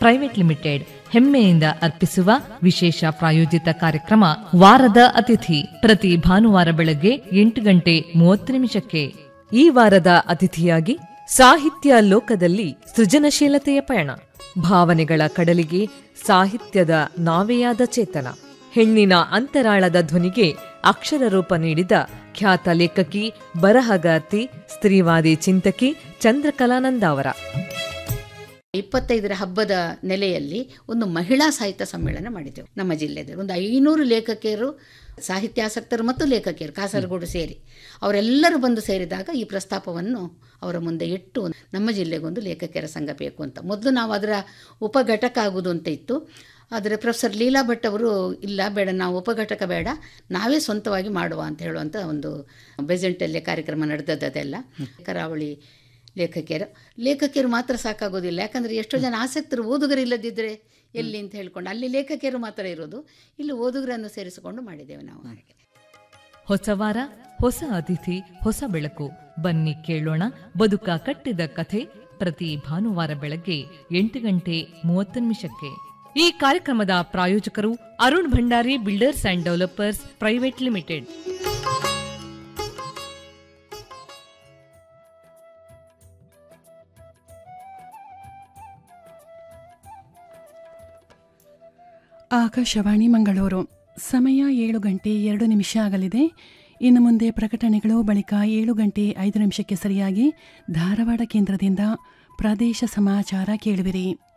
private limited ಹೆಮ್ಮೆಯಿಂದ ಅರ್ಪಿಸುವ ವಿಶೇಷ ಪ್ರಾಯೋಜಿತ ಕಾರ್ಯಕ್ರಮ ವಾರದ ಅತಿಥಿ ಪ್ರತಿ ಭಾನುವಾರ ಬೆಳಗ್ಗೆ ಎಂಟು ಗಂಟೆ ಮೂವತ್ತು ನಿಮಿಷಕ್ಕೆ ಈ ವಾರದ ಅತಿಥಿಯಾಗಿ ಸಾಹಿತ್ಯ ಲೋಕದಲ್ಲಿ ಸೃಜನಶೀಲತೆಯ ಪಯಣ ಭಾವನೆಗಳ ಕಡಲಿಗೆ ಸಾಹಿತ್ಯದ ನಾವೆಯಾದ ಚೇತನ ಹೆಣ್ಣಿನ ಅಂತರಾಳದ ಧ್ವನಿಗೆ ಅಕ್ಷರ ರೂಪ ನೀಡಿದ ಖ್ಯಾತ ಲೇಖಕಿ ಬರಹಗಾರ್ತಿ ಸ್ತ್ರೀವಾದಿ ಚಿಂತಕಿ ಚಂದ್ರಕಲಾನಂದ ಅವರ ಇಪ್ಪತ್ತೈದರ ಹಬ್ಬದ ನೆಲೆಯಲ್ಲಿ ಒಂದು ಮಹಿಳಾ ಸಾಹಿತ್ಯ ಸಮ್ಮೇಳನ ಮಾಡಿದ್ದೆವು ನಮ್ಮ ಜಿಲ್ಲೆಯಲ್ಲಿ ಒಂದು ಐನೂರು ಲೇಖಕಿಯರು ಸಾಹಿತ್ಯಾಸಕ್ತರು ಮತ್ತು ಲೇಖಕಿಯರು ಕಾಸರಗೋಡು ಸೇರಿ ಅವರೆಲ್ಲರೂ ಬಂದು ಸೇರಿದಾಗ ಈ ಪ್ರಸ್ತಾಪವನ್ನು ಅವರ ಮುಂದೆ ಇಟ್ಟು ನಮ್ಮ ಜಿಲ್ಲೆಗೊಂದು ಲೇಖಕಿಯರ ಸಂಘ ಬೇಕು ಅಂತ ಮೊದಲು ನಾವು ಅದರ ಉಪಘಟಕ ಆಗುವುದು ಅಂತ ಇತ್ತು ಆದರೆ ಪ್ರೊಫೆಸರ್ ಲೀಲಾ ಭಟ್ ಅವರು ಇಲ್ಲ ಬೇಡ ನಾವು ಉಪಘಟಕ ಬೇಡ ನಾವೇ ಸ್ವಂತವಾಗಿ ಮಾಡುವ ಅಂತ ಹೇಳುವಂಥ ಒಂದು ಬೆಸೆಂಟಲ್ಲೇ ಕಾರ್ಯಕ್ರಮ ನಡೆದದ್ದು ಅದೆಲ್ಲ ಕರಾವಳಿ ಲೇಖಕಿಯರು ಲೇಖಕಿಯರು ಮಾತ್ರ ಸಾಕಾಗೋದಿಲ್ಲ ಯಾಕಂದರೆ ಎಷ್ಟೋ ಜನ ಆಸಕ್ತರು ಓದುಗರು ಇಲ್ಲದಿದ್ದರೆ ಎಲ್ಲಿ ಅಂತ ಹೇಳ್ಕೊಂಡು ಅಲ್ಲಿ ಲೇಖಕಿಯರು ಮಾತ್ರ ಇರೋದು ಇಲ್ಲಿ ಓದುಗರನ್ನು ಸೇರಿಸಿಕೊಂಡು ಮಾಡಿದ್ದೇವೆ ನಾವು ಹಾಗೆ ಹೊಸ ವಾರ ಹೊಸ ಅತಿಥಿ ಹೊಸ ಬೆಳಕು ಬನ್ನಿ ಕೇಳೋಣ ಬದುಕ ಕಟ್ಟಿದ ಕಥೆ ಪ್ರತಿ ಭಾನುವಾರ ಬೆಳಗ್ಗೆ ಎಂಟು ಗಂಟೆ ಮೂವತ್ತು ನಿಮಿಷಕ್ಕೆ ಈ ಕಾರ್ಯಕ್ರಮದ ಪ್ರಾಯೋಜಕರು Arun Bhandari builders and developers private limited Akashvani Mangaluru ಸಮಯ ಏಳು ಗಂಟೆ ಎರಡು ನಿಮಿಷ ಆಗಲಿದೆ ಇನ್ನು ಮುಂದೆ ಪ್ರಕಟಣೆಗಳು ಬಳಿಕ ಏಳು ಗಂಟೆ ಐದು ನಿಮಿಷಕ್ಕೆ ಸರಿಯಾಗಿ ಧಾರವಾಡ ಕೇಂದ್ರದಿಂದ ಪ್ರದೇಶ ಸಮಾಚಾರ ಕೇಳುವಿರಿ